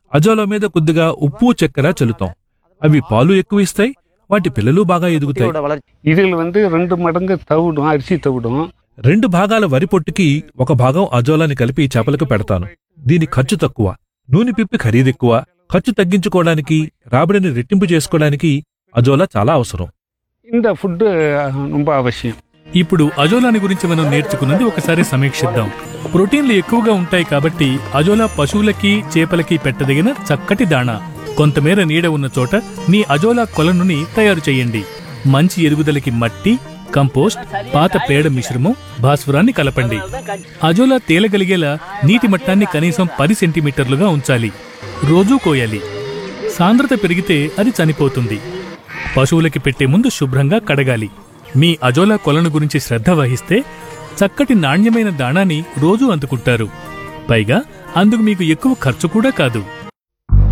azolla మీద కొద్దిగా ఉప్పు చక్కెర చల్లుతాం అవి పాలు ఎక్కువ ఇస్తాయి వాటి పిల్లలు బాగా ఎదుగుతాయి இதில் வந்து ரெண்டு மடங்கு தவிடும் அரிசி தவிடும் రెండు భాగాల వరి పొట్టుకి ఒక భాగం అజోలాని కలిపి చేపలకు పెడతాను దీని ఖర్చు తక్కువ నూనె పిప్పి ఖరీదెక్కువ ఖర్చు తగ్గించుకోవడానికి రాబడిని రెట్టింపు చేసుకోవడానికి అజోలా చాలా అవసరం இந்த ஃபுட்டு ரொம்ப அவசியம் ఇప్పుడు అజోలాని గురించి మనం నేర్చుకున్నది ఒకసారి సమీక్షిద్దాం ప్రోటీన్లు ఎక్కువగా ఉంటాయి కాబట్టి అజోలా పశువులకి చేపలకి పెట్టదగిన చక్కటి దాణా కొంతమేర నీడ ఉన్న చోట మీ అజోలా కొలనుని తయారు చేయండి మంచి ఎదుగుదలకి మట్టి కంపోస్ట్ పాత పేడ మిశ్రమం భాస్వరాన్ని కలపండి అజోలా తేలగలిగేలా నీటి మట్టాన్ని కనీసం పది సెంటీమీటర్లుగా ఉంచాలి రోజూ కోయాలి సాంద్రత పెరిగితే అది చనిపోతుంది పశువులకి పెట్టే ముందు శుభ్రంగా కడగాలి మీ అజోలా కొలను గురించి శ్రద్ధ వహిస్తే చక్కటి నాణ్యమైన దాణాని రోజూ అందుకుంటారు పైగా అందుకు మీకు ఎక్కువ ఖర్చు కూడా కాదు